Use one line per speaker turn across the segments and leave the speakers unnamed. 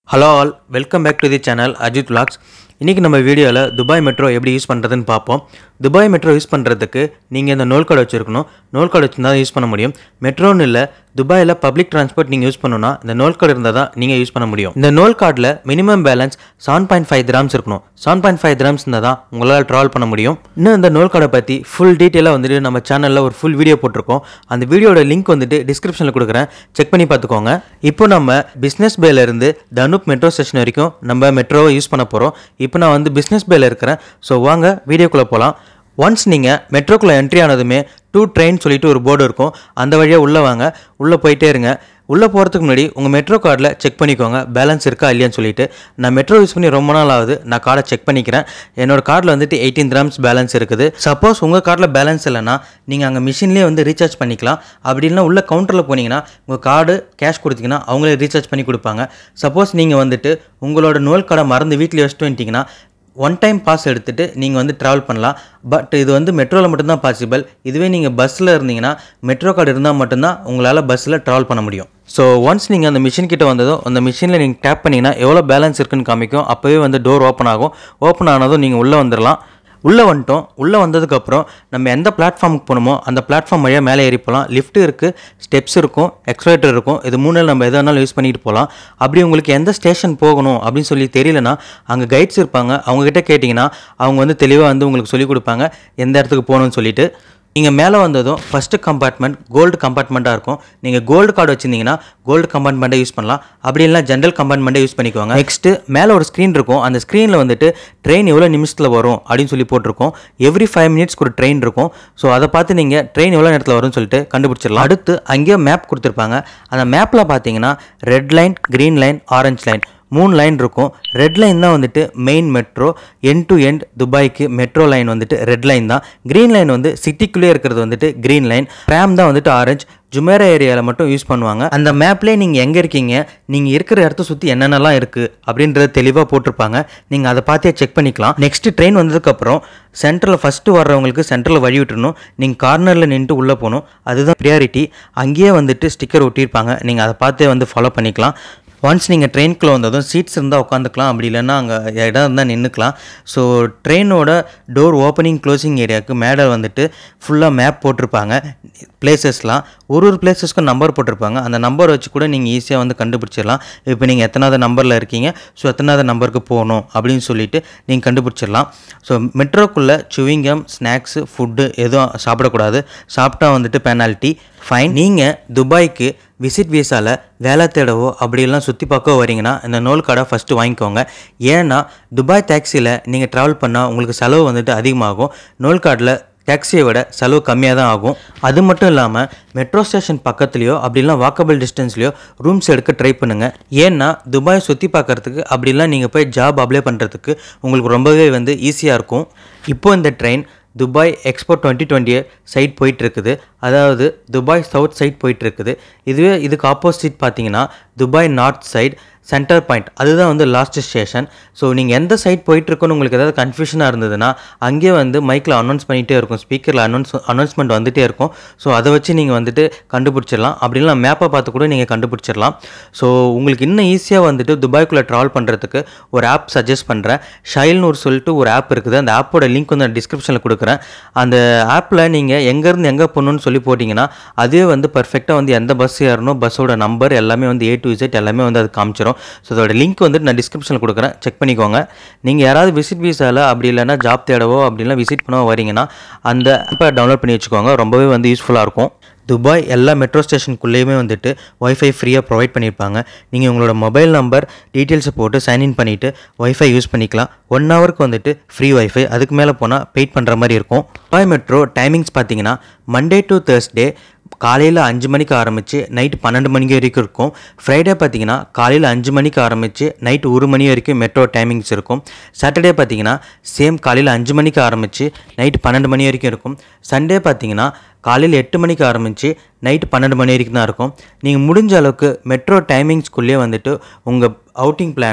hello all welcome back to the channel Ajith vlogs இன்றைக்கி நம்ம வீடியோவில் துபாய் மெட்ரோ எப்படி யூஸ் பண்ணுறதுன்னு பார்ப்போம் துபாய் மெட்ரோ யூஸ் பண்ணுறதுக்கு நீங்கள் இந்த நோல் கார்டு வச்சுருக்கணும் நோல் கார்டு வச்சுருந்தா யூஸ் பண்ண முடியும் மெட்ரோன்னு இல்லை துபாயில் பப்ளிக் டிரான்ஸ்போர்ட் நீங்கள் யூஸ் பண்ணணும்னா இந்த நோல் கார்டு இருந்தால் தான் நீங்கள் யூஸ் பண்ண முடியும் இந்த நோல் கார்டில் minimum balance seven point five grams இருக்கணும் செவன் பாயிண்ட் ஃபைவ் கிராம்ஸ் இருந்தால் தான் உங்களால் ட்ராவல் பண்ண முடியும் இன்னும் இந்த நோல் கார்டை பற்றி ஃபுல் டீட்டெயிலாக வந்துட்டு நம்ம சேனலில் ஒரு ஃபுல் வீடியோ போட்டிருக்கோம் அந்த வீடியோட லிங்க் வந்துட்டு டிஸ்கிரிப்ஷனில் கொடுக்குறேன் செக் பண்ணி பார்த்துக்கோங்க இப்போ நம்ம பிஸ்னஸ் பேல இருந்து தனுப் மெட்ரோ ஸ்டேஷன் வரைக்கும் நம்ம மெட்ரோவை யூஸ் பண்ண போகிறோம் இப்போ நான் வந்து பிஸ்னஸ் பேல இருக்கிறேன் ஸோ வாங்க வீடியோக்குள்ளே போகலாம் ஒன்ஸ் நீங்கள் மெட்ரோக்குள்ளே என்ட்ரி ஆனதுமே டூ ட்ரெயின் சொல்லிட்டு ஒரு போர்டு இருக்கும் அந்த வழியாக உள்ளே வாங்க உள்ளே போயிட்டே இருங்க உள்ளே போகிறதுக்கு முன்னாடி உங்கள் மெட்ரோ கார்டில் செக் பண்ணிக்கோங்க பேலன்ஸ் இருக்கா இல்லையான்னு சொல்லிட்டு நான் மெட்ரோ யூஸ் பண்ணி ரொம்ப நாள் ஆகுது நான் கார்டை செக் பண்ணிக்கிறேன் என்னோட கார்டில் வந்துட்டு எயிட்டீன் கிராம்ஸ் பேலன்ஸ் இருக்குது சப்போஸ் உங்கள் கார்டில் பேலன்ஸ் இல்லைன்னா நீங்கள் அங்கே மிஷின்லேயே வந்து ரீசார்ஜ் பண்ணிக்கலாம் அப்படி இல்லைனா உள்ள கவுண்டரில் போனீங்கன்னா உங்கள் கார்டு கேஷ் கொடுத்தீங்கன்னா அவங்களே ரீசார்ஜ் பண்ணி கொடுப்பாங்க சப்போஸ் நீங்கள் வந்துட்டு உங்களோட நோல் கார்டை மறந்து வீட்டில் வச்சுட்டு வந்துட்டீங்கன்னா ஒன் டைம் பாஸ் எடுத்துகிட்டு நீங்கள் வந்து ட்ராவல் பண்ணலாம் பட் இது வந்து மெட்ரோவில் மட்டும்தான் பாசிபிள் இதுவே நீங்கள் பஸ்ஸில் இருந்தீங்கன்னா மெட்ரோ கார்டு இருந்தால் மட்டும்தான் உங்களால் பஸ்ஸில் ட்ராவல் பண்ண முடியும் ஸோ ஒன்ஸ் நீங்கள் அந்த மிஷின் கிட்ட வந்ததும் அந்த மிஷினில் நீங்கள் டேப் பண்ணிங்கன்னா எவ்வளோ பேலன்ஸ் இருக்குன்னு காமிக்கும் அப்போவே வந்து டோர் ஓப்பன் ஆகும் ஓப்பன் ஆனதும் நீங்கள் உள்ளே வந்துடலாம் உள்ளே வந்துட்டோம் உள்ளே வந்ததுக்கப்புறம் நம்ம எந்த பிளாட்ஃபார்முக்கு போகணுமோ அந்த பிளாட்ஃபார்ம் வழியாக மேலே ஏறி போகலாம் லிஃப்ட் இருக்குது ஸ்டெப்ஸ் இருக்கும் எக்ஸ்வேட்டர் இருக்கும் இது மூணில் நம்ம எதை வேணாலும் யூஸ் பண்ணிட்டு போகலாம் அப்படி உங்களுக்கு எந்த ஸ்டேஷன் போகணும் அப்படின்னு சொல்லி தெரியலனா அங்கே கைட்ஸ் இருப்பாங்க அவங்கக்கிட்ட கேட்டிங்கன்னா அவங்க வந்து தெளிவாக வந்து உங்களுக்கு சொல்லிக் கொடுப்பாங்க எந்த இடத்துக்கு போகணும்னு சொல்லிட்டு நீங்கள் மேலே வந்ததும் ஃபஸ்ட்டு கம்பார்ட்மெண்ட் கோல்டு கம்பார்ட்மெண்ட்டாக இருக்கும் நீங்கள் கோல்டு கார்டு வச்சுருந்தீங்கன்னா கோல்டு கம்பார்ட்மெண்ட்டை யூஸ் பண்ணலாம் அப்படி இல்லைனா ஜென்ரல் கம்பார்ட்மெண்ட்டை யூஸ் பண்ணிக்கோங்க நெக்ஸ்ட்டு மேலே ஒரு ஸ்க்ரீன் இருக்கும் அந்த ஸ்க்ரீனில் வந்துட்டு ட்ரெயின் எவ்வளோ நிமிஷத்தில் வரும் அப்படின்னு சொல்லி போட்டிருக்கோம் எவ்ரி ஃபைவ் மினிட்ஸ்க்கு ஒரு ட்ரெயின் இருக்கும் ஸோ அதை பார்த்து நீங்கள் ட்ரெயின் எவ்வளோ நேரத்தில் வரும்னு சொல்லிட்டு கண்டுபிடிச்சிடலாம் அடுத்து அங்கேயே மேப் கொடுத்துருப்பாங்க அந்த மேப்பில் பார்த்தீங்கன்னா red line green line orange line மூணு லைன் இருக்கும் ரெட் லைன் தான் வந்துட்டு main metro end to end துபாய்க்கு மெட்ரோ லைன் வந்துட்டு ரெட் லைன் தான் க்ரீன் லைன் வந்து சிட்டிக்குள்ளே இருக்கிறது வந்துட்டு க்ரீன் லைன் ட்ராம் தான் வந்துட்டு ஆரஞ்சு ஜுமேரா ஏரியாவில் மட்டும் யூஸ் பண்ணுவாங்க அந்த மேப்லேயே நீங்கள் எங்கே இருக்கீங்க நீங்கள் இருக்கிற இடத்த சுற்றி என்னென்னலாம் இருக்குது அப்படின்றத தெளிவாக போட்டிருப்பாங்க நீங்கள் அதை பார்த்தே செக் பண்ணிக்கலாம் நெக்ஸ்ட் ட்ரெயின் வந்ததுக்கப்புறம் சென்டரில் ஃபஸ்ட்டு வர்றவங்களுக்கு சென்டரில் வழி விட்டுறணும் நீங்கள் கார்னரில் நின்று உள்ளே போகணும் அதுதான் ப்ரியாரிட்டி அங்கேயே வந்துட்டு ஸ்டிக்கர் ஒட்டியிருப்பாங்க நீங்கள் அதை பார்த்தே வந்து ஃபாலோ பண்ணிக்கலாம் ஒன்ஸ் நீங்கள் ட்ரெயின்குள்ளே வந்ததும் சீட்ஸ் இருந்தால் உட்காந்துக்கலாம் அப்படி இல்லைன்னா அங்கே இடம் இருந்தால் நின்றுக்கலாம் ஸோ ட்ரெயினோட டோர் ஓப்பனிங் க்ளோசிங் ஏரியாவுக்கு மேலே வந்துட்டு ஃபுல்லாக மேப் போட்டிருப்பாங்க பிளேசஸ்லாம் ஒரு ஒரு பிளேசஸ்க்கும் நம்பர் போட்டிருப்பாங்க அந்த நம்பர் வச்சு கூட நீங்கள் ஈஸியாக வந்து கண்டுபிடிச்சிடலாம் இப்போ நீங்கள் எத்தனாவது நம்பரில் இருக்கீங்க ஸோ எத்தனாவது நம்பருக்கு போகணும் அப்படின்னு சொல்லிட்டு நீங்கள் கண்டுபிடிச்சிடலாம் ஸோ மெட்ரோக்குள்ளே சுவிங்கம் ஸ்நாக்ஸு ஃபுட்டு எதுவும் சாப்பிடக்கூடாது சாப்பிட்டா வந்துட்டு பெனால்ட்டி ஃபைன் நீங்கள் துபாய்க்கு விசிட் வீசாவில் வேலை தேடவோ அப்படியெல்லாம் சுற்றி பார்க்கவோ வரீங்கன்னா இந்த நோல் கார்டை ஃபஸ்ட்டு வாங்கிக்கோங்க ஏன்னா துபாய் டாக்ஸியில் நீங்கள் ட்ராவல் பண்ணால் உங்களுக்கு செலவு வந்துட்டு அதிகமாகும் நோல் கார்டில் டாக்ஸியை விட செலவு கம்மியாக தான் ஆகும் அது மட்டும் இல்லாமல் மெட்ரோ ஸ்டேஷன் பக்கத்துலேயோ அப்படிலாம் வாக்கபிள் டிஸ்டன்ஸ்லையோ ரூம்ஸ் எடுக்க ட்ரை பண்ணுங்கள் ஏன்னா துபாய் சுற்றி பார்க்குறதுக்கு அப்படிலாம் நீங்கள் போய் ஜாப் அப்ளை பண்ணுறதுக்கு உங்களுக்கு ரொம்பவே வந்து ஈஸியாக இருக்கும் இப்போ இந்த train Dubai Expo twenty twenty side போயிட்டுருக்குது அதாவது துபாய் சவுத் சைட் போயிட்டுருக்குது இதுவே இதுக்கு ஆப்போசிட் பார்த்தீங்கன்னா Dubai north side centre point அதுதான் வந்து லாஸ்ட் ஸ்டேஷன் ஸோ நீங்கள் எந்த சைட் போயிட்டுருக்கோன்னு உங்களுக்கு ஏதாவது கன்ஃபியூஷனாக இருந்ததுன்னா அங்கேயே வந்து மைக்கில் அனௌன்ஸ் பண்ணிகிட்டே இருக்கும் ஸ்பீக்கரில் அனௌன்ஸ் அனௌன்ஸ்மெண்ட் வந்துகிட்டே இருக்கும் ஸோ அதை வச்சு நீங்கள் வந்துட்டு கண்டுபிடிச்சிடலாம் அப்படி இல்லை மேப்பை பார்த்து கூட நீங்கள் கண்டுபிடிச்சிடலாம் ஸோ உங்களுக்கு இன்னும் ஈஸியாக வந்துட்டு துபாய்க்குள்ளே ட்ராவல் பண்ணுறதுக்கு ஒரு ஆப் சஜஸ்ட் பண்ணுறேன் ஷைல்னு ஒரு சொல்லிட்டு ஒரு ஆப் இருக்குது அந்த ஆப்போட லிங்க் வந்து நான் டிஸ்கிரிப்ஷனில் கொடுக்குறேன் அந்த ஆப்பில் நீங்கள் எங்கேருந்து எங்கே போகணுன்னு சொல்லி போட்டிங்கன்னா அதுவே வந்து பர்ஃபெக்டாக வந்து எந்த பஸ் ஏறணும் பஸ்ஸோட நம்பர் எல்லாமே வந்து ஏ டு இசட் எல்லாமே வந்து அது காமிச்சிடும் ஸோ அதோட லிங்க் வந்துட்டு நான் டிஸ்கிரிப்ஷனில் கொடுக்குறேன் செக் பண்ணிக்கோங்க நீங்கள் யாராவது விசிட் வீசாவில் அப்படி இல்லைன்னா ஜாப் தேடவோ அப்படிலாம் விசிட் பண்ணவோ வரீங்கன்னா அந்த ஆப்பை டவுன்லோட் பண்ணி வச்சுக்கோங்க ரொம்பவே வந்து யூஸ்ஃபுல்லாக இருக்கும் துபாய் எல்லா மெட்ரோ ஸ்டேஷனுக்குள்ளேயுமே வந்துட்டு ஒய்ஃபை ஃப்ரீயாக ப்ரொவைட் பண்ணியிருப்பாங்க நீங்கள் உங்களோட மொபைல் நம்பர் டீட்டெயில்ஸை போட்டு சைன்இன் பண்ணிவிட்டு ஒய்ஃபை யூஸ் பண்ணிக்கலாம் ஒன் ஹவருக்கு வந்துட்டு ஃப்ரீ ஒய்ஃபை அதுக்கு மேலே போனால் பெயிட் பண்ணுற மாதிரி இருக்கும் துபாய் மெட்ரோ டைமிங்ஸ் பார்த்தீங்கன்னா மண்டே டு தேர்ஸ்டே காலையில் அஞ்சு மணிக்கு ஆரம்பித்து நைட்டு பன்னெண்டு மணிக்கு வரைக்கும் இருக்கும் ஃப்ரைடே பார்த்தீங்கன்னா காலையில் அஞ்சு மணிக்கு ஆரம்பித்து நைட்டு ஒரு மணி வரைக்கும் மெட்ரோ டைமிங்ஸ் இருக்கும் சாட்டர்டே பார்த்தீங்கன்னா சேம் காலையில் அஞ்சு மணிக்கு ஆரம்பித்து நைட்டு பன்னெண்டு மணி வரைக்கும் இருக்கும் சண்டே பார்த்தீங்கன்னா காலையில் எட்டு மணிக்கு ஆரம்பித்து நைட்டு பன்னெண்டு மணி வரைக்கும் தான் இருக்கும் நீங்கள் முடிஞ்ச அளவுக்கு மெட்ரோ டைமிங்ஸ்குள்ளேயே வந்துட்டு உங்கள் அவுட்டிங் பிளானை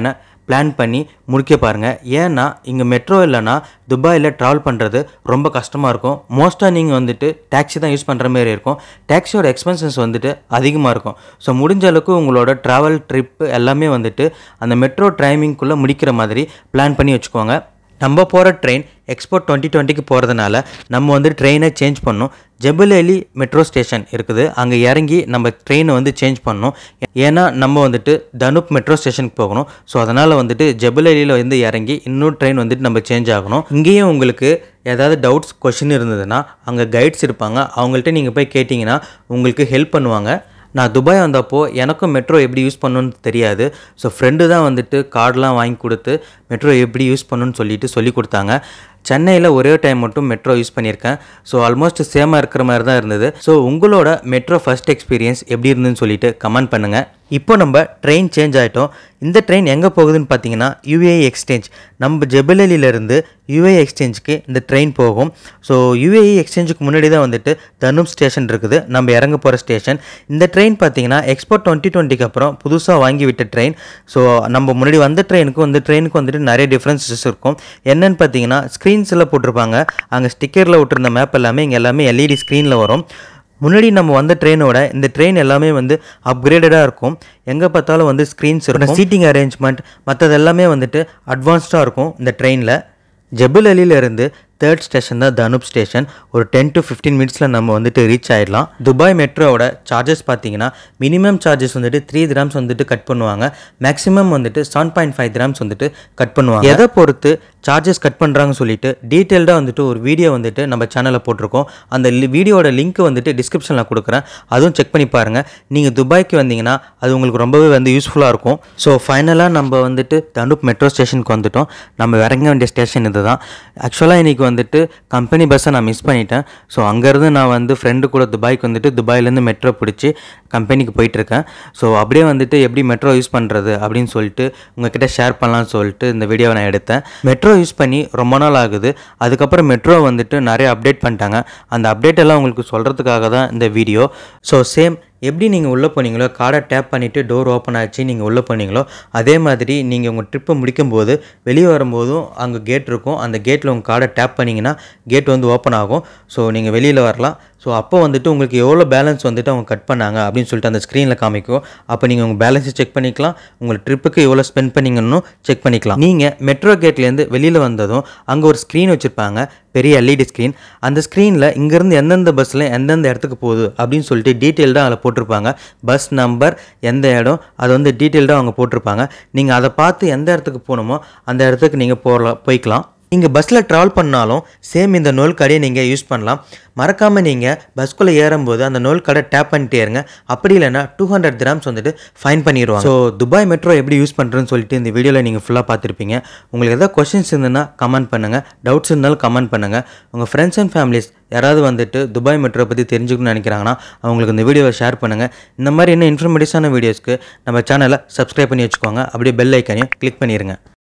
பிளான் பண்ணி முடிக்க பாருங்கள் ஏன்னா இங்கே மெட்ரோ இல்லைன்னா துபாயில் ட்ராவல் பண்ணுறது ரொம்ப கஷ்டமாக இருக்கும் மோஸ்ட்டாக நீங்கள் வந்துட்டு டாக்ஸி தான் யூஸ் பண்ணுற மாதிரி இருக்கும் டாக்ஸியோட எக்ஸ்பென்சஸ் வந்துட்டு அதிகமாக இருக்கும் ஸோ முடிஞ்ச அளவுக்கு உங்களோட ட்ராவல் ட்ரிப் எல்லாமே வந்துட்டு அந்த மெட்ரோ டைமிங்குள்ளே முடிக்கிற மாதிரி பிளான் பண்ணி வச்சுக்கோங்க நம்ம போகிற ட்ரெயின் எக்ஸ்போர்ட் டுவெண்ட்டி டுவெண்ட்டிக்கு போகிறதுனால நம்ம வந்து ட்ரெயினை சேஞ்ச் பண்ணணும் ஜெபல் அலி மெட்ரோ ஸ்டேஷன் இருக்குது அங்கே இறங்கி நம்ம ட்ரெயினை வந்து சேஞ்ச் பண்ணணும் ஏன்னா நம்ம வந்துட்டு தனுப் மெட்ரோ ஸ்டேஷனுக்கு போகணும் ஸோ அதனால் வந்துட்டு ஜெபல் அலியில் வந்து இறங்கி இன்னொரு ட்ரெயின் வந்துட்டு நம்ம சேஞ்ச் ஆகணும் இங்கேயும் உங்களுக்கு ஏதாவது டவுட்ஸ் கொஷின் இருந்ததுன்னா அங்கே கைட்ஸ் இருப்பாங்க அவங்கள்ட்ட நீங்கள் போய் கேட்டிங்கன்னா உங்களுக்கு ஹெல்ப் பண்ணுவாங்க நான் துபாய் வந்தப்போ எனக்கும் மெட்ரோ எப்படி யூஸ் பண்ணணும்னு தெரியாது ஸோ ஃப்ரெண்டு தான் வந்துட்டு கார்டெலாம் வாங்கி கொடுத்து மெட்ரோ எப்படி யூஸ் பண்ணணும்னு சொல்லிட்டு சொல்லி கொடுத்தாங்க சென்னையில் ஒரே டைம் மட்டும் மெட்ரோ யூஸ் பண்ணியிருக்கேன் ஸோ ஆல்மோஸ்ட் சேமாக இருக்கிற மாதிரி தான் இருந்தது ஸோ உங்களோட மெட்ரோ ஃபஸ்ட் எக்ஸ்பீரியன்ஸ் எப்படி இருந்துன்னு சொல்லிட்டு கமெண்ட் பண்ணுங்கள் இப்போ நம்ம ட்ரெயின் சேஞ்ச் ஆகிட்டோம் இந்த ட்ரெயின் எங்கே போகுதுன்னு பார்த்தீங்கன்னா யூஏ எக்ஸ்சேஞ்ச் நம்ம ஜெபலலியிலேருந்து யூஏ எக்ஸ்சேஞ்சுக்கு இந்த ட்ரெயின் போகும் ஸோ யூஏஇ எக்ஸ்சேஞ்சுக்கு முன்னாடி தான் வந்துட்டு தனுப் ஸ்டேஷன் இருக்குது நம்ம இறங்க போகிற ஸ்டேஷன் இந்த ட்ரெயின் பார்த்தீங்கன்னா எக்ஸ்போர்ட் டுவெண்ட்டி டுவெண்ட்டிக்கு அப்புறம் புதுசாக வாங்கி விட்ட ட்ரெயின் ஸோ நம்ம முன்னாடி வந்த ட்ரெயினுக்கும் இந்த ட்ரெயினுக்கு வந்துட்டு நிறைய டிஃப்ரென்சஸ் இருக்கும் என்னென்னு பார்த்தீங்கன்னா ஸ்க்ரீன்ஸில் போட்டிருப்பாங்க அங்கே ஸ்டிக்கரில் விட்டுருந்த மேப் எல்லாமே இங்கே எல்லாமே எல்இடி ஸ்க்ரீனில் வரும் முன்னாடி நம்ம வந்த ட்ரெயினோட இந்த ட்ரெயின் எல்லாமே வந்து அப்கிரேடடாக இருக்கும் எங்கே பார்த்தாலும் வந்து ஸ்க்ரீன்ஸ் இருக்கும் சீட்டிங் அரேஞ்ச்மெண்ட் மற்றது எல்லாமே வந்துட்டு அட்வான்ஸ்டாக இருக்கும் இந்த ட்ரெயினில் ஜெபுல் அலியிலேருந்து தேர்ட் ஸ்டேஷன் தான் தனுப் ஸ்டேஷன் ஒரு டென் டு ஃபிஃப்டீன் மினிட்ஸில் நம்ம வந்துட்டு ரீச் ஆயிடலாம் துபாய் மெட்ரோவோட சார்ஜஸ் பார்த்தீங்கன்னா மினிமம் சார்ஜஸ் வந்துட்டு த்ரீ கிராம்ஸ் வந்துட்டு கட் பண்ணுவாங்க மேக்ஸிமம் வந்துட்டு செவன் பாயிண்ட் ஃபைவ் கிராம்ஸ் வந்துட்டு கட் பண்ணுவாங்க எதை பொறுத்து சார்ஜஸ் கட் பண்ணுறாங்கன்னு சொல்லிட்டு டீட்டெயில்டாக வந்துட்டு ஒரு வீடியோ வந்துட்டு நம்ம சேனலில் போட்டிருக்கோம் அந்த வீடியோட லிங்க் வந்துட்டு டிஸ்கிரிப்ஷனில் கொடுக்குறேன் அதுவும் செக் பண்ணி பாருங்கள் நீங்கள் துபாய்க்கு வந்தீங்கன்னா அது உங்களுக்கு ரொம்பவே வந்து யூஸ்ஃபுல்லாக இருக்கும் ஸோ ஃபைனலாக நம்ம வந்துட்டு தனுப் மெட்ரோ ஸ்டேஷனுக்கு வந்துட்டோம் நம்ம இறங்க வேண்டிய ஸ்டேஷன் இது தான் ஆக்சுவலாக இன்றைக்கி வந்துட்டு கம்பெனி பஸ்ஸை நான் மிஸ் பண்ணிட்டேன் ஸோ அங்கேருந்து நான் வந்து ஃப்ரெண்டு கூட துபாய்க்கு வந்துட்டு துபாயிலேருந்து மெட்ரோ பிடிச்சி கம்பெனிக்கு போயிட்டுருக்கேன் ஸோ அப்படியே வந்துட்டு எப்படி மெட்ரோ யூஸ் பண்ணுறது அப்படின்னு சொல்லிட்டு உங்ககிட்ட ஷேர் பண்ணலாம்னு சொல்லிட்டு இந்த வீடியோவை நான் எடுத்தேன் மெட்ரோ யூஸ் பண்ணி ரொம்ப நாள் ஆகுது அதுக்கப்புறம் மெட்ரோ வந்துட்டு நிறைய அப்டேட் பண்ணிட்டாங்க அந்த அப்டேட் எல்லாம் உங்களுக்கு சொல்கிறதுக்காக தான் இந்த வீடியோ ஸோ சேம் எப்படி நீங்கள் உள்ளே போனீங்களோ கார்டை டேப் பண்ணிவிட்டு டோர் ஓப்பன் ஆச்சு நீங்கள் உள்ளே போனீங்களோ அதே மாதிரி நீங்கள் உங்கள் ட்ரிப்பை முடிக்கும்போது வெளியே வரும்போதும் அங்கே கேட் இருக்கும் அந்த கேட்டில் உங்கள் கார்டை டேப் பண்ணிங்கன்னா கேட் வந்து ஓப்பன் ஆகும் ஸோ நீங்கள் வெளியில் வரலாம் ஸோ அப்போ வந்துட்டு உங்களுக்கு எவ்வளோ பேலன்ஸ் வந்துட்டு அவங்க கட் பண்ணாங்க அப்படின்னு சொல்லிட்டு அந்த ஸ்க்ரீனில் காமிக்கும் அப்போ நீங்கள் உங்கள் பேலன்ஸை செக் பண்ணிக்கலாம் உங்கள் ட்ரிப்புக்கு எவ்வளோ ஸ்பெண்ட் பண்ணீங்கன்னு செக் பண்ணிக்கலாம் நீங்கள் மெட்ரோ கேட்லேருந்து வெளியில் வந்ததும் அங்கே ஒரு ஸ்க்ரீன் வச்சுருப்பாங்க பெரிய எல்இடி ஸ்க்ரீன் அந்த ஸ்க்ரீனில் இங்கேருந்து எந்தெந்த பஸ்ஸில் எந்தெந்த இடத்துக்கு போகுது அப்படின்னு சொல்லிட்டு டீட்டெயில்டாக அதில் போட்டிருப்பாங்க பஸ் நம்பர் எந்த இடம் அது வந்து டீட்டெயில்டாக அவங்க போட்டிருப்பாங்க நீங்கள் அதை பார்த்து எந்த இடத்துக்கு போகணுமோ அந்த இடத்துக்கு நீங்கள் போகலாம் போய்க்கலாம் நீங்கள் பஸ்ஸில் ட்ராவல் பண்ணாலும் சேம் இந்த நூல் கடையை நீங்கள் யூஸ் பண்ணலாம் மறக்காமல் நீங்கள் பஸ்க்குள்ளே ஏறும்போது அந்த நூல் கடை டேப் பண்ணிட்டே இருங்க அப்படி இல்லைன்னா டூ ஹண்ட்ரட் கிராம்ஸ் வந்துட்டு ஃபைன் பண்ணிடுவாங்க ஸோ துபாய் மெட்ரோ எப்படி யூஸ் பண்ணுறேன்னு சொல்லிட்டு இந்த வீடியோவில் நீங்கள் ஃபுல்லாக பார்த்துருப்பீங்க உங்களுக்கு எதாவது கொஷின்ஸ் இருந்ததுன்னா கமெண்ட் பண்ணுங்கள் டவுட்ஸ் இருந்தாலும் கமெண்ட் பண்ணுங்கள் உங்கள் ஃப்ரெண்ட்ஸ் அண்ட் ஃபேமிலிஸ் யாராவது வந்துட்டு துபாய் மெட்ரோ பற்றி தெரிஞ்சுக்கணும்னு நினைக்கிறாங்கன்னா அவங்களுக்கு இந்த வீடியோவை ஷேர் பண்ணுங்கள் இந்த மாதிரி இன்னும் இன்ஃபர்மேட்டிவ்ஸான வீடியோஸ்க்கு நம்ம சேனலை சப்ஸ்கிரைப் பண்ணி வச்சுக்கோங்க அப்படியே பெல் ஐக்கானையும் கிளிக் பண்ணிடுங்க